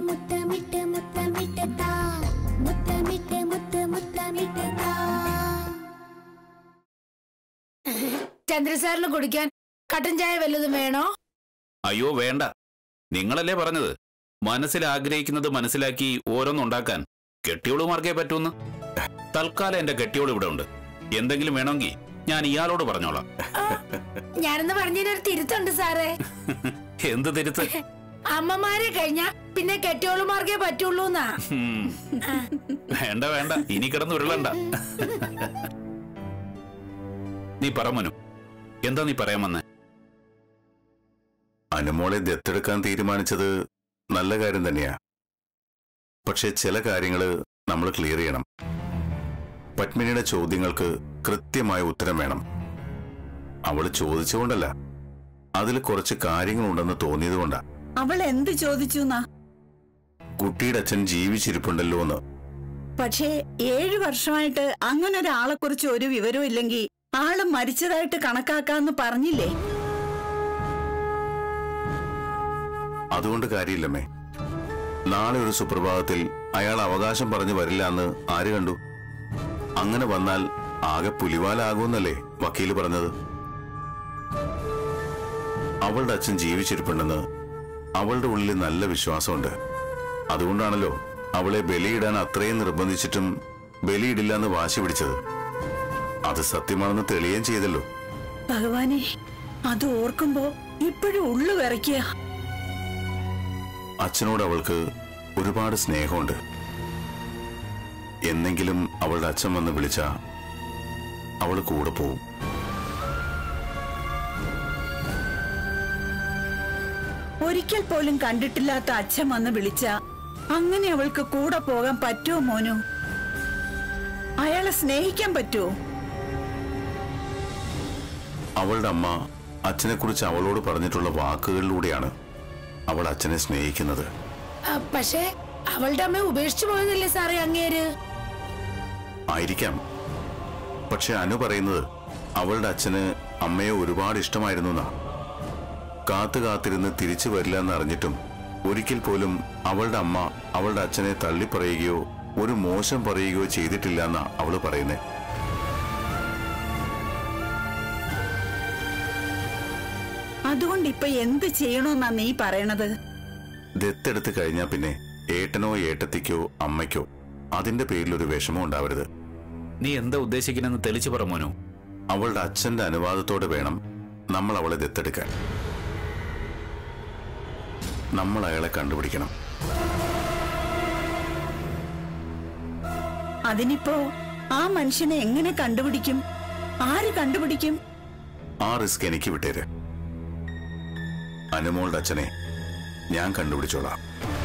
മുത്തമിട്ട് മുത്തമിട്ട് താ മുത്തമിട്ട് മുത്ത് മുത്തമിട്ട് താ ചന്ദ്രസാറിന് കുടിക്കാൻ കട്ടൻ ചായ വല്ലതും വേണോ അയ്യോ വേണ്ട നിങ്ങളല്ലേ പറഞ്ഞത് മനസ്സിൽ ആഗ്രഹിക്കുന്നത് മനസ്സിലാക്കി ഓരോന്നുണ്ടാക്കാൻ കെട്ടിയോളുമാർക്കേ പറ്റൂന്ന് തൽക്കാലം എന്റെ കെട്ടിയോൾ ഇവിടെ ഉണ്ട് എന്തെങ്കിലും വേണമെങ്കിൽ ഞാൻ ഇയാളോട് പറഞ്ഞോളാം ഞാനെന്ന് പറഞ്ഞതിനൊരു തിരുത്തുണ്ട് സാറേ എന്ത് തിരുത്ത് അമ്മമാരെ കഴിഞ്ഞ പിന്നെ കെട്ടിയോളുമാർക്കേ പറ്റുള്ളൂന്നാ ഉം. വേണ്ട വേണ്ട ഇനി കിടന്ന് ഉരുളണ്ട നീ പറ മനു എന്താ നീ പറയാൻ വന്നേ അനുമോളെ ദത്തെടുക്കാൻ തീരുമാനിച്ചത് നല്ല കാര്യം തന്നെയാ പക്ഷെ ചില കാര്യങ്ങള് നമ്മൾ ക്ലിയർ ചെയ്യണം പത്മിനിയുടെ ചോദ്യങ്ങൾക്ക് കൃത്യമായ ഉത്തരം വേണം അവള് ചോദിച്ചുകൊണ്ടല്ല അതിൽ കുറച്ച് കാര്യങ്ങളുണ്ടെന്ന് തോന്നിയതുകൊണ്ടാ അവൾ എന്ത് ചോദിച്ചു എന്നാ കുട്ടിയുടെ അച്ഛൻ ജീവിച്ചിരിപ്പുണ്ടല്ലോ എന്ന് പക്ഷേ ഏഴു വർഷമായിട്ട് അങ്ങനെ ഒരാളെ കുറിച്ച് ഒരു വിവരവും ഇല്ലെങ്കിൽ ആള് മരിച്ചതായിട്ട് കണക്കാക്കാന്ന് പറഞ്ഞില്ലേ അതുകൊണ്ട് കാര്യമില്ലമ്മേ നാളെ ഒരു സുപ്രഭാതത്തിൽ അയാൾ അവകാശം പറഞ്ഞു വരില്ല എന്ന് ആര് കണ്ടു അങ്ങനെ വന്നാൽ ആകെ പുലിവാലാകുമെന്നല്ലേ വക്കീല് പറഞ്ഞത് അവളുടെ അച്ഛൻ ജീവിച്ചിരിപ്പുണ്ടെന്ന് അവളുടെ ഉള്ളിൽ നല്ല വിശ്വാസമുണ്ട് അതുകൊണ്ടാണല്ലോ അവളെ ബലിയിടാൻ അത്രയും നിർബന്ധിച്ചിട്ടും ബലിയിടില്ല എന്ന് വാശി പിടിച്ചത് അത് സത്യമാണെന്ന് തെളിയുകയും ചെയ്തല്ലോ ഭഗവാനെ അത് ഓർക്കുമ്പോ ഇപ്പോഴും ഉള്ളു വിറയ്ക്കുക അച്ഛനോട് അവൾക്ക് ഒരുപാട് സ്നേഹമുണ്ട് എന്നെങ്കിലും അവളുടെ അച്ഛൻ വന്ന് വിളിച്ച അവൾ കൂടെ പോവും ഒരിക്കൽ പോലും കണ്ടിട്ടില്ലാത്ത അച്ഛൻ വന്ന് വിളിച്ച അങ്ങനെ അവൾക്ക് കൂടെ പോകാൻ പറ്റുമോ മോനു അയാളെ സ്നേഹിക്കാൻ പറ്റുമോ അവളുടെ അമ്മ അച്ഛനെക്കുറിച്ച് അവളോട് പറഞ്ഞിട്ടുള്ള വാക്കുകളിലൂടെയാണ് അവൾ അച്ഛനെ സ്നേഹിക്കുന്നത് ആ, പക്ഷേ അവളുടെ അമ്മ ഉപേക്ഷിച്ചു പോയതല്ലേ സാറേ അങ്ങേര് ആയിരിക്കാം പക്ഷെ അനു പറയുന്നത് അവളുടെ അച്ഛന് അമ്മയെ ഒരുപാട് ഇഷ്ടമായിരുന്നു എന്നാ കാത്തു കാത്തിരുന്ന് തിരിച്ചു വരില്ല എന്ന് അറിഞ്ഞിട്ടും ഒരിക്കൽ പോലും അവളുടെ അമ്മ അവളുടെ അച്ഛനെ തള്ളിപ്പറയുകയോ ഒരു മോശം പറയുകയോ ചെയ്തിട്ടില്ല എന്നാ അവള് പറയുന്നേ അതുകൊണ്ട് ഇപ്പൊ എന്ത് ചെയ്യണമെന്നാ നീ പറയണത് ദത്തെടുത്ത് കഴിഞ്ഞാൽ പിന്നെ ഏട്ടനോ ഏട്ടത്തിക്കോ അമ്മയ്ക്കോ അതിന്റെ പേരിൽ ഒരു വിഷമം ഉണ്ടാവരുത് നീ എന്താ ഉദ്ദേശിക്കുന്നെന്ന് തെളിച്ചു പറ മോനു അവളുടെ അച്ഛന്റെ അനുവാദത്തോടെ വേണം നമ്മൾ അവളെ ദത്തെടുക്കാൻ നമ്മൾ അയാളെ കണ്ടുപിടിക്കണം അതിനിപ്പോ ആ മനുഷ്യനെ എങ്ങനെ കണ്ടുപിടിക്കും ആര് കണ്ടുപിടിക്കും ആ റിസ്ക് എനിക്ക് വിട്ടേര് അനുമോളുടെ അച്ഛനെ ഞാൻ കണ്ടുപിടിച്ചോളാം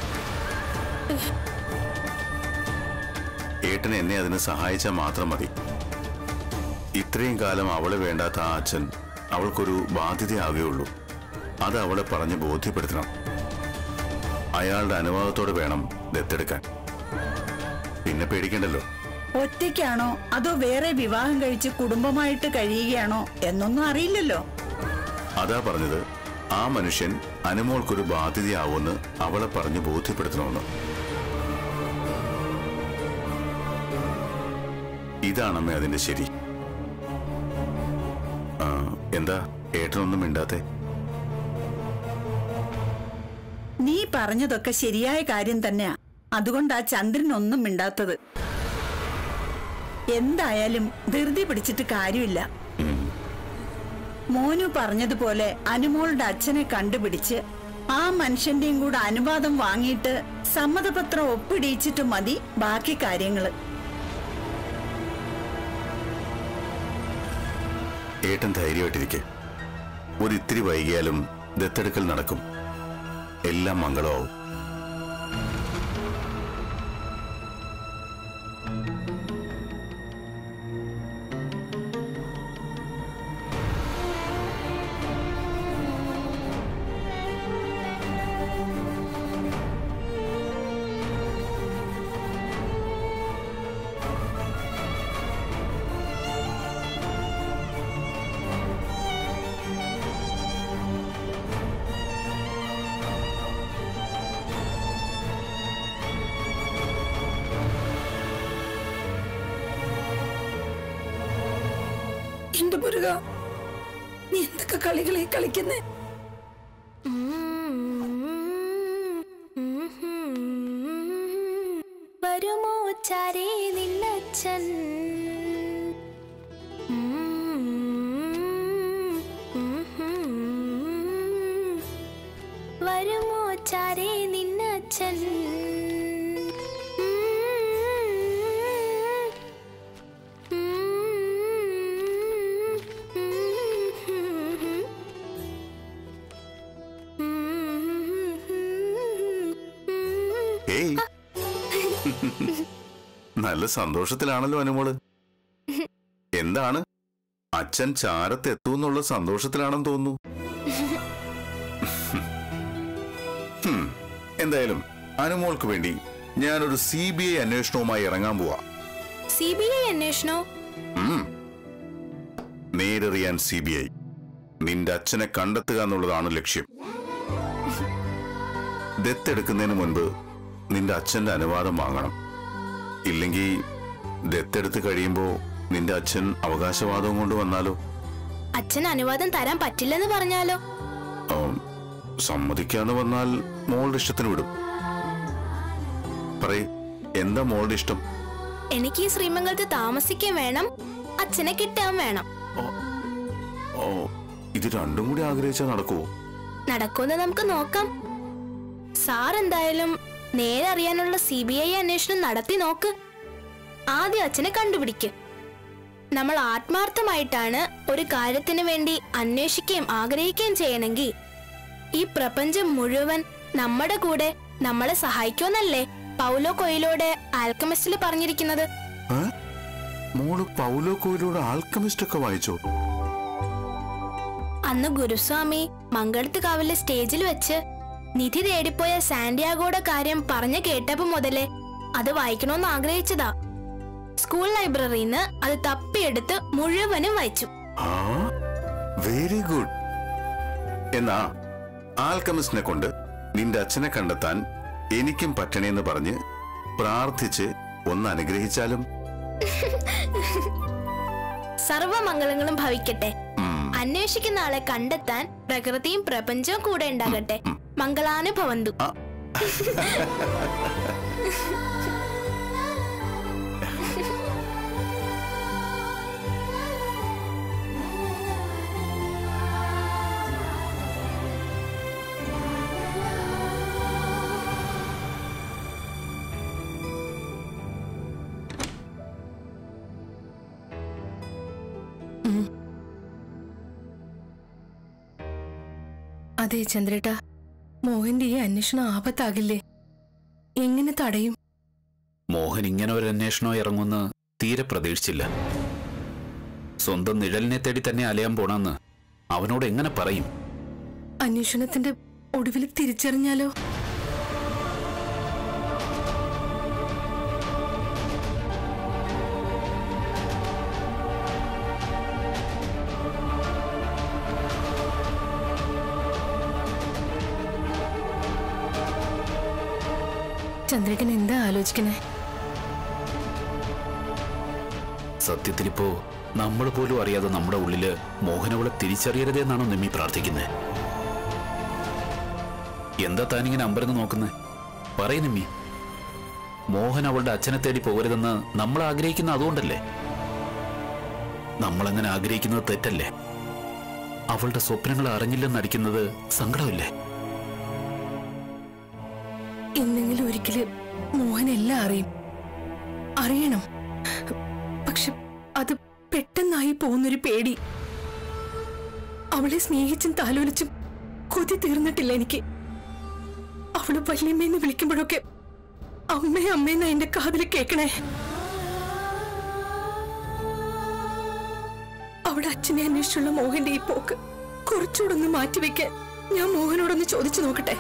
ഏട്ടൻ എന്നെ അതിന് സഹായിച്ചാൽ മാത്രം മതി ഇത്രയും കാലം അവളെ വേണ്ടാത്ത ആ അച്ഛൻ അവൾക്കൊരു ബാധ്യതയാവുകയുള്ളൂ അത് അവളെ പറഞ്ഞ് ബോധ്യപ്പെടുത്തണം അയാളുടെ അനുവാദത്തോടെ വേണം ദത്തെടുക്കാൻ പിന്നെ പേടിക്കണ്ടല്ലോ ഒറ്റയ്ക്കാണോ അതോ വേറെ വിവാഹം കഴിച്ച് കുടുംബമായിട്ട് കഴിയുകയാണോ എന്നൊന്നും അറിയില്ലല്ലോ അതാ പറഞ്ഞത് ആ മനുഷ്യൻ അനുമോൾക്കൊരു ബാധ്യതയാവുമെന്ന് അവളെ പറഞ്ഞ് ബോധ്യപ്പെടുത്തണമെന്ന് ഇതാണമ്മേ അതിന്റെ ശരി ആ, എന്താ ഏട്ടനൊന്നും മിണ്ടാത്തെ നീ പറഞ്ഞതൊക്കെ ശരിയായ കാര്യം തന്നെയാ അതുകൊണ്ടാ ചന്ദ്രൻ ഒന്നും മിണ്ടാത്തത് എന്തായാലും ധൃതി പിടിച്ചിട്ട് കാര്യമില്ല മോനു പറഞ്ഞതുപോലെ അനുമോളുടെ അച്ഛനെ കണ്ടുപിടിച്ച് ആ മനുഷ്യന്റെയും കൂടെ അനുവാദം വാങ്ങിയിട്ട് സമ്മതപത്രം ഒപ്പിടിയിച്ചിട്ട് മതി ബാക്കി കാര്യങ്ങള് ഏട്ടൻ ധൈര്യമായിട്ടിരിക്കെ ഒരിത്തിരി വൈകിയാലും ദത്തെടുക്കൽ നടക്കും എല്ലാം മംഗളമാവും എന്റെ മുരുക നീ എന്തൊക്കെ കളികളെ കളിക്കുന്നേ വരുമോ ചാരേ നിന്നച്ഛൻ വരുമോ ചാരേ നിന്നച്ഛൻ ഏയ് നല്ല സന്തോഷത്തിലാണല്ലോ അനുമോള് എന്താണ് അച്ഛൻ ചാരത്തെത്തൂന്നുള്ള സന്തോഷത്തിലാണെന്ന് തോന്നുന്നു ഹും, എന്തായാലും അനുമോൾക്ക് വേണ്ടി ഞാനൊരു സി ബി ഐ അന്വേഷണവുമായി ഇറങ്ങാൻ പോവാ സി ബി ഐ അന്വേഷണോ ഉം. നേരെറിയാൻ സി ബി ഐ നിന്റെ അച്ഛനെ കണ്ടെത്തുക എന്നുള്ളതാണ് ലക്ഷ്യം ദത്തെടുക്കുന്നതിന് മുൻപ് നിന്റെ അച്ഛന്റെ അനുവാദം വാങ്ങണം ഇല്ലെങ്കിൽ ദത്തെടുത്ത് കഴിയുമ്പോ നിന്റെ അച്ഛൻ അവകാശവാദവും കൊണ്ട് വന്നാലോ അച്ഛൻ അനുവാദം തരാൻ പറ്റില്ലെന്ന് പറഞ്ഞാലോ ആം, സമ്മതിക്കാന്ന് വന്നാൽ മോളുടെ ഇഷ്ടത്തിന് വിടും പറയ് എന്താ മോളുടെ ഇഷ്ടം എനിക്ക് ഈ ശ്രീമംഗലത്ത് താമസിക്കാൻ വേണം അച്ഛനെ കിട്ടാൻ വേണം ഓ ഇത് രണ്ടും കൂടി ആഗ്രഹിച്ചാൽ നടക്കുവോ നടക്കുമെന്ന് നമുക്ക് നോക്കാം സാർ എന്തായാലും നേരെ അറിയാനുള്ള സി ബി ഐ അന്വേഷണം നടത്തി നോക്ക് ആദ്യം അച്ഛനെ കണ്ടുപിടിക്ക് നമ്മൾ ആത്മാർത്ഥമായിട്ടാണ് ഒരു കാര്യത്തിന് വേണ്ടി അന്വേഷിക്കുകയും ആഗ്രഹിക്കുകയും ചെയ്യണമെങ്കിൽ ഈ പ്രപഞ്ചം മുഴുവൻ നമ്മുടെ കൂടെ നമ്മളെ സഹായിക്കുമെന്നല്ലേ പൗലോ കൊയിലോടെ ആൽക്കമിസ്റ്റിൽ പറഞ്ഞിരിക്കുന്നത് ഏ? മോള് പൗലോ കോയിലൂടെ ആൽക്കമിസ്റ്റ് ഒക്കെ വായിച്ചോ അന്ന് ഗുരുസ്വാമി മംഗളത്ത് കാവിലെ സ്റ്റേജിൽ വെച്ച് നിധി തേടിപ്പോയ സാന്റിയാഗോയുടെ കാര്യം പറഞ്ഞു കേട്ടപ്പോ മുതലേ അത് വായിക്കണമെന്ന് ആഗ്രഹിച്ചതാ സ്കൂൾ ലൈബ്രറിന്ന് അത് തപ്പിയെടുത്ത് മുഴുവനും വായിച്ചു ആ വെരി ഗുഡ് എന്നാ ആൽക്കമിസ്റ്റിനെ കൊണ്ട് നിന്റെ അച്ഛനെ കണ്ടെത്താൻ എനിക്കും പറ്റണേന്ന് പറഞ്ഞ് പ്രാർത്ഥിച്ച് ഒന്ന് അനുഗ്രഹിച്ചാലും സർവമംഗളങ്ങളും ഭവിക്കട്ടെ ഉം, അന്വേഷിക്കുന്ന ആളെ കണ്ടെത്താൻ പ്രകൃതിയും പ്രപഞ്ചവും കൂടെ ഉണ്ടാകട്ടെ മംഗളാനുഭവന്തു ആ. അതെ ചന്ദ്രേട്ട മോഹന്റെ ഈ അന്വേഷണം ആപത്താകില്ലേ എങ്ങനെ തടയും മോഹൻ ഇങ്ങനെ ഒരു അന്വേഷണം ഇറങ്ങുമെന്ന് തീരെ പ്രതീക്ഷിച്ചില്ല സ്വന്തം നിഴലിനെ തേടി തന്നെ അലയാൻ പോണെന്ന് അവനോട് എങ്ങനെ പറയും അന്വേഷണത്തിന്റെ ഒടുവിൽ തിരിച്ചറിഞ്ഞാലോ ചന്ദ്രകൻ എന്താ ആലോചിക്കണേ സത്യത്തിലിപ്പോ നമ്മൾ പോലും അറിയാതെ നമ്മുടെ ഉള്ളില് മോഹനവളെ തിരിച്ചറിയരുതെന്നാണോ നിമ്മി പ്രാർത്ഥിക്കുന്നത് എന്താ താനിങ്ങനെ അമ്പരന്ന് നോക്കുന്നേ പറയ നിമ്മി മോഹൻ അവളുടെ അച്ഛനെ തേടി പോകരുതെന്ന് നമ്മൾ ആഗ്രഹിക്കുന്ന അതുകൊണ്ടല്ലേ നമ്മളങ്ങനെ ആഗ്രഹിക്കുന്നത് തെറ്റല്ലേ അവളുടെ സ്വപ്നങ്ങൾ അറിഞ്ഞില്ലെന്ന് അടിക്കുന്നത് സങ്കടമില്ലേ എന്നെങ്കിലും ഒരിക്കല് മോഹൻ എല്ലാം അറിയും അറിയണം പക്ഷെ അത് പെട്ടെന്നായി പോകുന്നൊരു പേടി അവളെ സ്നേഹിച്ചും താലോലിച്ചും കൊതി തീർന്നിട്ടില്ല എനിക്ക് അവള് വല്യമ്മയെന്ന് വിളിക്കുമ്പോഴൊക്കെ അമ്മേ അമ്മേന്ന് എന്റെ കാതിൽ കേക്കണേ അവിടെ അച്ഛനെ അന്വേഷിച്ചുള്ള മോഹന്റെ ഈ പോക്ക് കുറച്ചുകൂടെ ഒന്ന് മാറ്റിവെക്കാൻ ഞാൻ മോഹനോടൊന്ന് ചോദിച്ചു നോക്കട്ടെ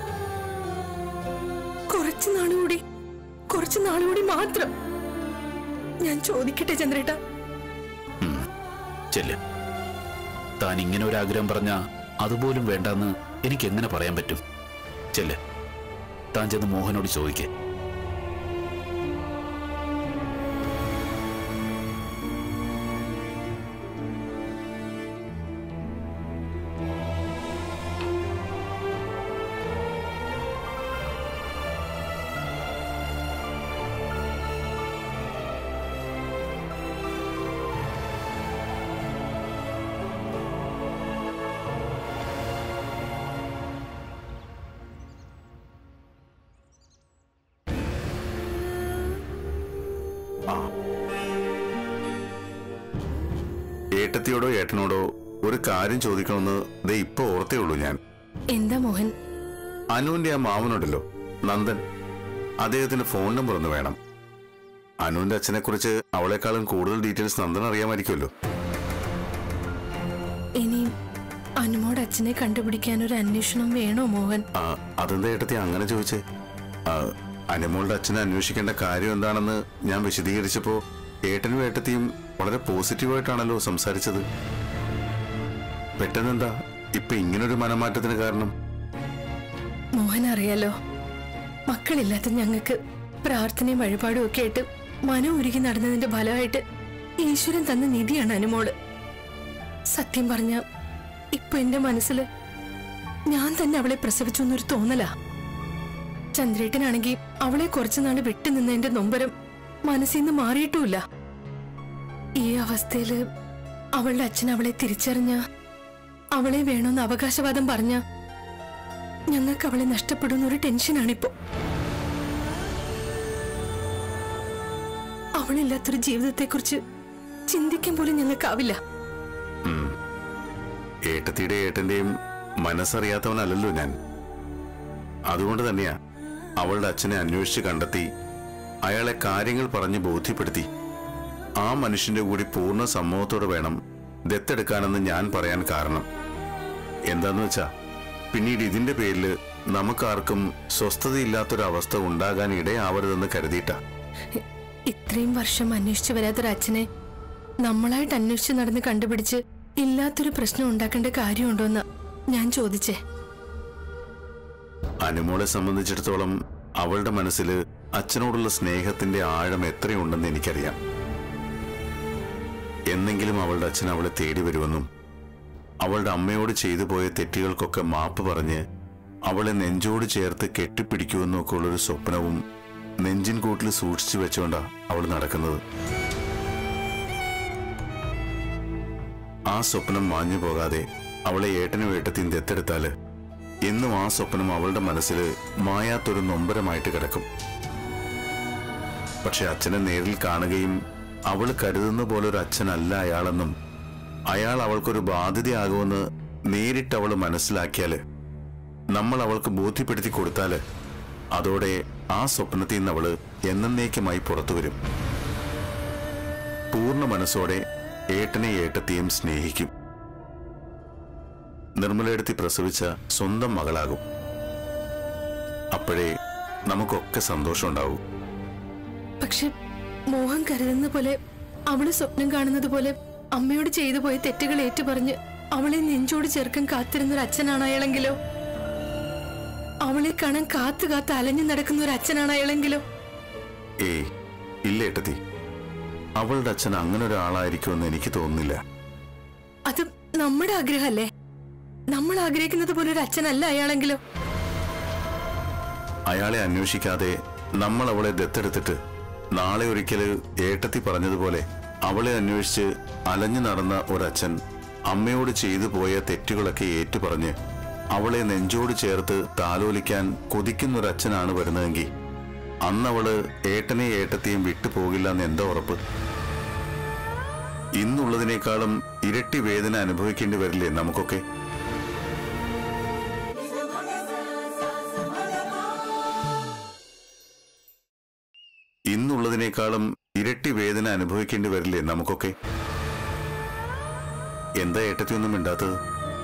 കുറച്ചു നാളുകൂടി കുറച്ചു നാളുകൂടി മാത്രം ഞാൻ ചോദിക്കട്ടെ ചന്ദ്രേട്ട ചെല്ല് താൻ ഇങ്ങനെ ഒരു ആഗ്രഹം പറഞ്ഞ അതുപോലും വേണ്ടെന്ന് എനിക്ക് എങ്ങനെ പറയാൻ പറ്റും ചെല്ല് താൻ ചെന്ന് മോഹനോട് ചോദിക്കേ ഏട്ടത്തിയോടോ ഏട്ടനോടോ ഒരു കാര്യം ചോദിക്കണമെന്ന് ദേ ഇപ്പൊ ഓർത്തേ ഉള്ളൂ ഞാൻ എന്താ മോഹൻ അനുവിന്റെ ആ മാവനുണ്ടല്ലോ നന്ദൻ അദ്ദേഹത്തിന്റെ ഫോൺ നമ്പർ ഒന്ന് വേണം അനുവിന്റെ അച്ഛനെ കുറിച്ച് അവളെക്കാളും കൂടുതൽ ഡീറ്റെയിൽസ് നന്ദൻ അറിയാമായിരിക്കുമല്ലോ ഇനി അനുമോട് അച്ഛനെ കണ്ടുപിടിക്കാൻ ഒരു അന്വേഷണം വേണോ മോഹൻ ആ, അതെന്താ ഏട്ടത്തി അങ്ങനെ ചോദിച്ചേ ആ, അനുമോളുടെ അച്ഛനെ അന്വേഷിക്കേണ്ട കാര്യം എന്താണെന്ന് ഞാൻ വിശദീകരിച്ചപ്പോ ഏട്ടനും ഏട്ടത്തിയും വളരെ പോസിറ്റീവായിട്ടാണല്ലോ സംസാരിച്ചത് പെട്ടെന്നെന്താ ഇപ്പൊ ഇങ്ങനൊരു മനമാറ്റത്തിന് കാരണം മോഹൻ അറിയാലോ മക്കളില്ലാത്ത ഞങ്ങൾക്ക് പ്രാർത്ഥനയും വഴിപാടും ഒക്കെ ആയിട്ട് മനം ഉരുകി നടന്നതിന്റെ ഫലമായിട്ട് ഈശ്വരൻ തന്ന നിധിയാണ് അനുമോള് സത്യം പറഞ്ഞ ഇപ്പൊ എന്റെ മനസ്സിൽ ഞാൻ തന്നെ അവളെ പ്രസവിച്ചു എന്നൊരു തോന്നലാ ചന്ദ്രേട്ടനാണെങ്കിൽ അവളെ കുറച്ചുനാള് വിട്ടു നിന്നതിന്റെ നൊമ്പരം മനസ്സിൽ നിന്ന് മാറിയിട്ടുമില്ല ഈ അവസ്ഥയില് അവളുടെ അച്ഛൻ അവളെ തിരിച്ചറിഞ്ഞ അവളെ വേണമെന്ന് അവകാശവാദം പറഞ്ഞ ഞങ്ങൾക്ക് അവളെ നഷ്ടപ്പെടുന്ന ഒരു ടെൻഷനാണിപ്പോ അവളില്ലാത്തൊരു ജീവിതത്തെക്കുറിച്ച് ചിന്തിക്കാൻ പോലും ഞങ്ങൾക്കാവില്ല ഉം. ഏട്ടത്തിയുടെ ഏട്ടന്റെയും മനസ്സറിയാത്തവനല്ലല്ലോ ഞാൻ അതുകൊണ്ട് തന്നെയാ അവളുടെ അച്ഛനെ അന്വേഷിച്ച് കണ്ടെത്തി അയാളെ കാര്യങ്ങൾ പറഞ്ഞ് ബോധ്യപ്പെടുത്തി ആ മനുഷ്യന്റെ കൂടി പൂർണ്ണ സമ്മതത്തോടെ വേണം ദത്തെടുക്കാനെന്ന് ഞാൻ പറയാൻ കാരണം എന്താന്ന് വെച്ചാ പിന്നീട് ഇതിന്റെ പേരിൽ നമുക്കാർക്കും സ്വസ്ഥതയില്ലാത്തൊരവസ്ഥ ഉണ്ടാകാൻ ഇടയാവരുതെന്ന് കരുതിയിട്ടാ ഇ- ഇത്രയും വർഷം അന്വേഷിച്ചു വരാത്തൊരു അച്ഛനെ നമ്മളായിട്ട് അന്വേഷിച്ച് നടന്ന് കണ്ടുപിടിച്ച് ഇല്ലാത്തൊരു പ്രശ്നം ഉണ്ടാക്കേണ്ട കാര്യമുണ്ടോന്ന് ഞാൻ ചോദിച്ചേ അനുമോളെ സംബന്ധിച്ചിടത്തോളം അവളുടെ മനസ്സിൽ അച്ഛനോടുള്ള സ്നേഹത്തിന്റെ ആഴം എത്രയുണ്ടെന്ന് എനിക്കറിയാം എന്നെങ്കിലും അവളുടെ അച്ഛൻ അവളെ തേടി വരുമെന്നും അവളുടെ അമ്മയോട് ചെയ്തു പോയ തെറ്റുകൾക്കൊക്കെ മാപ്പ് പറഞ്ഞ് അവളെ നെഞ്ചോട് ചേർത്ത് കെട്ടിപ്പിടിക്കുമെന്നും ഒക്കെ ഉള്ളൊരു സ്വപ്നവും നെഞ്ചിൻ കൂട്ടിൽ സൂക്ഷിച്ചു വെച്ചുകൊണ്ടാ അവൾ നടക്കുന്നത് ആ സ്വപ്നം മാഞ്ഞു പോകാതെ അവളെ ഏട്ടനും ഏട്ടത്തിയും ദത്തെടുത്താല് എന്നും ആ സ്വപ്നം അവളുടെ മനസ്സിൽ മായാത്തൊരു നൊമ്പരമായിട്ട് കിടക്കും പക്ഷെ അച്ഛനെ നേരിൽ കാണുകയും അവൾ കരുതുന്ന പോലെ ഒരു അച്ഛനല്ല അയാളെന്നും അയാൾ അവൾക്കൊരു ബാധ്യതയാകുമെന്ന് നേരിട്ട് അവൾ മനസ്സിലാക്കിയാല് നമ്മൾ അവൾക്ക് ബോധ്യപ്പെടുത്തി കൊടുത്താല് അതോടെ ആ സ്വപ്നത്തിൽ നിന്ന് അവള് എന്നേക്കുമായി പുറത്തു വരും പൂർണ്ണ മനസ്സോടെ ഏട്ടനെ ഏട്ടത്തെയും സ്നേഹിക്കും നിർമ്മലയെടുത്തി പ്രസവിച്ച സ്വന്തം മകളാകും അപ്പോഴേ നമുക്കൊക്കെ സന്തോഷമുണ്ടാവും പക്ഷെ മോഹൻ കരുതുന്ന പോലെ അവള് സ്വപ്നം കാണുന്നത് പോലെ അമ്മയോട് ചെയ്തു പോയ തെറ്റുകൾ ഏറ്റുപറഞ്ഞ് അവളെ നെഞ്ചോട് ചേർക്കാൻ കാത്തിരുന്ന ഒരു അച്ഛനാണ് അയാളെങ്കിലോ അവളെ കാണാൻ കാത്തു കാത്ത് അലഞ്ഞു നടക്കുന്ന ഒരു അച്ഛനാണ് അയാളെങ്കിലോ ഏയ് ഇല്ല ഏട്ടത്തി അവളുടെ അച്ഛൻ അങ്ങനെ ഒരാളായിരിക്കുമെന്ന് എനിക്ക് തോന്നുന്നില്ല അത് നമ്മുടെ ആഗ്രഹമല്ലേ നമ്മൾ ആഗ്രഹിക്കുന്നത് പോലെ ഒരു അച്ഛനല്ല അയാളെങ്കിലോ അയാളെ അന്വേഷിക്കാതെ നമ്മൾ അവളെ ദത്തെടുത്തിട്ട് നാളെ ഒരിക്കല് ഏട്ടത്തി പറഞ്ഞതുപോലെ അവളെ അന്വേഷിച്ച് അലഞ്ഞു നടന്ന ഒരച്ഛൻ അമ്മയോട് ചെയ്തു പോയ തെറ്റുകളൊക്കെ ഏറ്റുപറഞ്ഞ് അവളെ നെഞ്ചോട് ചേർത്ത് താലോലിക്കാൻ കൊതിക്കുന്നൊരച്ഛനാണ് വരുന്നതെങ്കിൽ അന്നവള് ഏട്ടനെ ഏട്ടത്തെയും വിട്ടുപോകില്ല എന്ന് എന്താ ഉറപ്പ് ഇന്നുള്ളതിനേക്കാളും ഇരട്ടി വേദന അനുഭവിക്കേണ്ടി വരില്ലേ നമുക്കൊക്കെ ഇന്നുള്ളതിനേക്കാളും ഇരട്ടി വേദന അനുഭവിക്കേണ്ടി വരില്ലേ നമുക്കൊക്കെ എന്താ ഏട്ടത്തിയൊന്നും മിണ്ടാത്തത്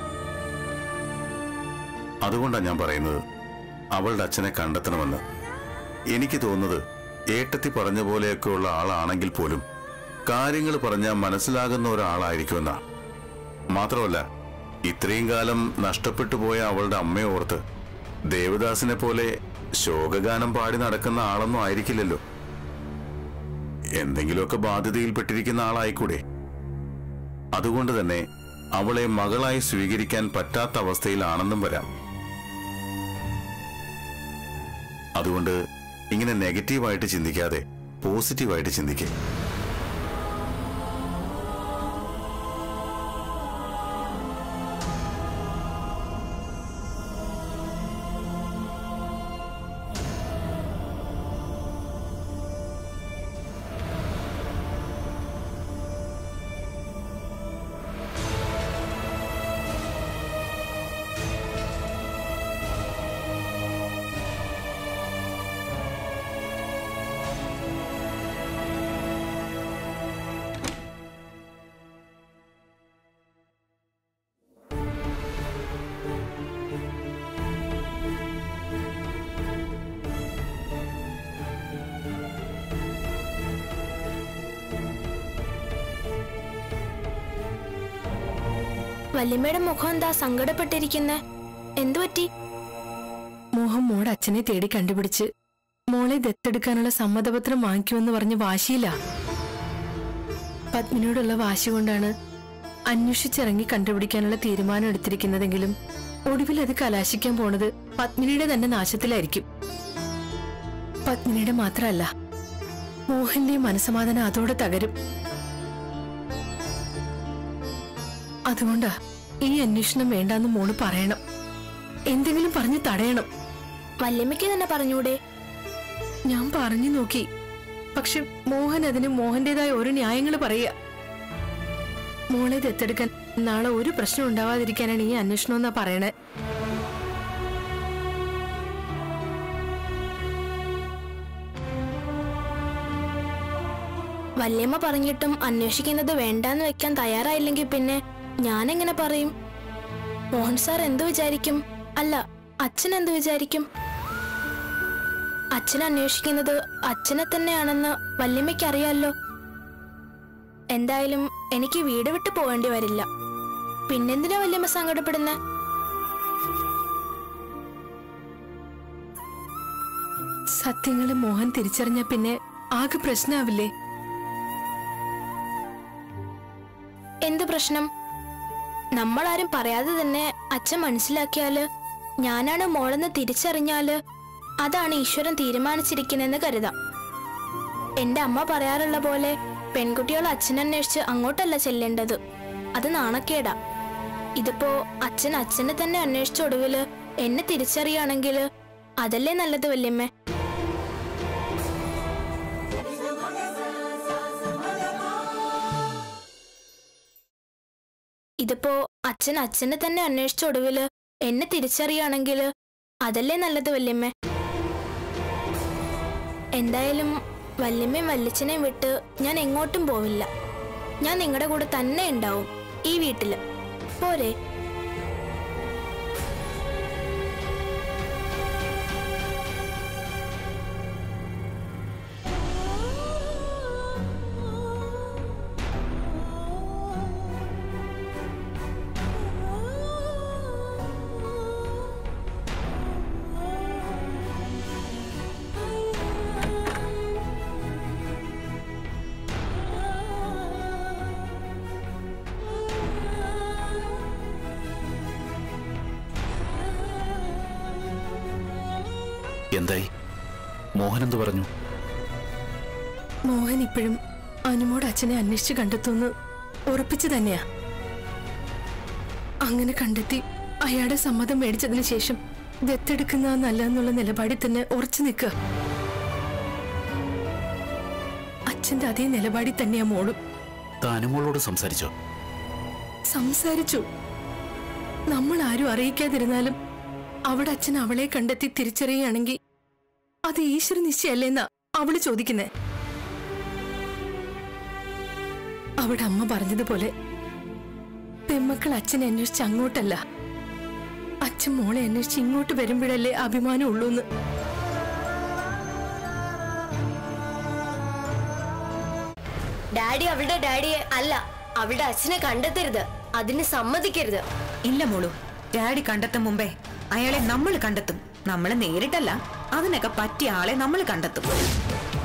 അതുകൊണ്ടാണ് ഞാൻ പറയുന്നത് അവളുടെ അച്ഛനെ കണ്ടെത്തണമെന്ന് എനിക്ക് തോന്നുന്നത് ഏട്ടത്തി പറഞ്ഞ പോലെയൊക്കെയുള്ള ആളാണെങ്കിൽ പോലും കാര്യങ്ങൾ പറഞ്ഞാൽ മനസ്സിലാകുന്ന ഒരാളായിരിക്കുമെന്നാ മാത്രമല്ല ഇത്രയും കാലം നഷ്ടപ്പെട്ടു പോയ അവളുടെ അമ്മയെ ഓർത്ത് ദേവദാസിനെ പോലെ ശോകഗാനം പാടി നടക്കുന്ന ആളൊന്നും ആയിരിക്കില്ലല്ലോ എന്തെങ്കിലുമൊക്കെ ബാധ്യതയിൽപ്പെട്ടിരിക്കുന്ന ആളായിക്കൂടെ അതുകൊണ്ട് തന്നെ അവളെ മകളായി സ്വീകരിക്കാൻ പറ്റാത്ത അവസ്ഥയിലാണെന്നും വരാം അതുകൊണ്ട് ഇങ്ങനെ നെഗറ്റീവായിട്ട് ചിന്തിക്കാതെ പോസിറ്റീവായിട്ട് ചിന്തിക്കുക വല്യമ്മയുടെ മുഖം എന്താ സങ്കടപ്പെട്ടിരിക്കുന്നെ എന്തു പറ്റി മോഹൻ മോടെ അച്ഛനെ തേടി കണ്ടുപിടിച്ച് മോളെ ദത്തെടുക്കാനുള്ള സമ്മതപത്രം വാങ്ങിക്കുമെന്ന് പറഞ്ഞ് വാശിയില്ല പത്മിനോടുള്ള വാശി കൊണ്ടാണ് അന്വേഷിച്ചിറങ്ങി കണ്ടുപിടിക്കാനുള്ള തീരുമാനം എടുത്തിരിക്കുന്നതെങ്കിലും ഒടുവിൽ അത് കലാശിക്കാൻ പോണത് പത്മിനിയുടെ തന്നെ നാശത്തിലായിരിക്കും പത്മിനിയുടെ മാത്രമല്ല മോഹന്റെ മനസമാധാനം അതോടെ തകരും അതുകൊണ്ടാ ഈ അന്വേഷണം വേണ്ടാന്ന് മോള് പറയണം എന്തെങ്കിലും പറഞ്ഞ് തടയണം വല്യമ്മയ്ക്ക് തന്നെ പറഞ്ഞൂടെ ഞാൻ പറഞ്ഞു നോക്കി പക്ഷെ മോഹൻ അതിന് മോഹന്റേതായ ഓരോ ന്യായങ്ങൾ പറയുക മോളെ ദത്തെടുക്കാൻ നാളെ ഒരു പ്രശ്നം ഉണ്ടാവാതിരിക്കാനാണ് ഈ അന്വേഷണം എന്നാ പറയണേ വല്യമ്മ പറഞ്ഞിട്ടും അന്വേഷിക്കുന്നത് വേണ്ടാന്ന് വെക്കാൻ തയ്യാറായില്ലെങ്കിൽ പിന്നെ ഞാൻ എങ്ങനെ പറയും മോഹൻ സാർ എന്തു വിചാരിക്കും അല്ല അച്ഛൻ എന്തു വിചാരിക്കും അച്ഛൻ അന്വേഷിക്കുന്നത് അച്ഛനെ തന്നെയാണെന്ന് വല്യമ്മയ്ക്ക് അറിയാലോ എന്തായാലും എനിക്ക് വീട് വിട്ട് പോവേണ്ടി വരില്ല പിന്നെന്തിനാ വല്യമ്മ സങ്കടപ്പെടുന്നേ സത്യങ്ങള് മോഹൻ തിരിച്ചറിഞ്ഞ പിന്നെ ആകെ പ്രശ്നാവില്ലേ എന്ത് പ്രശ്നം നമ്മളാരും പറയാതെ തന്നെ അച്ഛൻ മനസ്സിലാക്കിയാല് ഞാനാണ് മോളെന്ന് തിരിച്ചറിഞ്ഞാല് അതാണ് ഈശ്വരൻ തീരുമാനിച്ചിരിക്കുന്നെന്ന് കരുതാം എന്റെ അമ്മ പറയാറുള്ള പോലെ പെൺകുട്ടികൾ അച്ഛനന്വേഷിച്ച് അങ്ങോട്ടല്ല ചെല്ലേണ്ടത് അത് നാണക്കേടാ ഇതിപ്പോ അച്ഛൻ അച്ഛനെ തന്നെ അന്വേഷിച്ച ഒടുവില് എന്നെ തിരിച്ചറിയുകയാണെങ്കില് അതല്ലേ നല്ലത് വല്യമ്മേ ഇതിപ്പോ അച്ഛൻ അച്ഛനെ തന്നെ അന്വേഷിച്ച ഒടുവില് എന്നെ തിരിച്ചറിയുകയാണെങ്കിൽ അതല്ലേ നല്ലത് വല്യമ്മ എന്തായാലും വല്യമ്മയും വല്യച്ഛനെയും വിട്ട് ഞാൻ എങ്ങോട്ടും പോവില്ല ഞാൻ നിങ്ങളുടെ കൂടെ തന്നെ ഉണ്ടാവും ഈ വീട്ടില് പോരെ എന്തായി മോഹൻ എന്തു പറഞ്ഞു മോഹൻ ഇപ്പോഴും അനുമോട് അച്ഛനെ അന്വേഷിച്ച് കണ്ടെത്തുമെന്ന് ഉറപ്പിച്ചു തന്നെയാ അങ്ങനെ കണ്ടെത്തി അയാളുടെ സമ്മതം മേടിച്ചതിന് ശേഷം ദത്തെടുക്കുന്ന നല്ലതെന്നുള്ള നിലപാടിൽ തന്നെ ഉറച്ചു നിൽക്കുക അച്ഛന്റെ അതേ നിലപാടിൽ തന്നെയാ മോളും താനുമോളോട് സംസാരിച്ചോ സംസാരിച്ചു നമ്മൾ ആരും അറിയിക്കാതിരുന്നാലും അവിടെ അച്ഛൻ അവളെ കണ്ടെത്തി തിരിച്ചറിയുകയാണെങ്കിൽ അത് ഈശ്വര നിശ്ചയല്ലേന്നാ അവള് ചോദിക്കുന്നേ അവിടെ അമ്മ പറഞ്ഞതുപോലെ പെമ്മക്കൾ അച്ഛനെ അന്വേഷിച്ച് അങ്ങോട്ടല്ല അച്ഛൻ മോളെ അന്വേഷിച്ച് ഇങ്ങോട്ട് വരുമ്പോഴല്ലേ അഭിമാനം ഉള്ളൂന്ന് ഡാഡി അവളുടെ ഡാഡിയെ അല്ല അവളുടെ അച്ഛനെ കണ്ടെത്തരുത് അതിന് സമ്മതിക്കരുത് ഇല്ല മോളു ഡാഡി കണ്ടെത്തും മുമ്പേ അയാളെ നമ്മൾ കണ്ടെത്തും നമ്മളെ നേരിട്ടല്ല അതിനൊക്കെ പറ്റിയ ആളെ നമ്മൾ കണ്ടെത്തും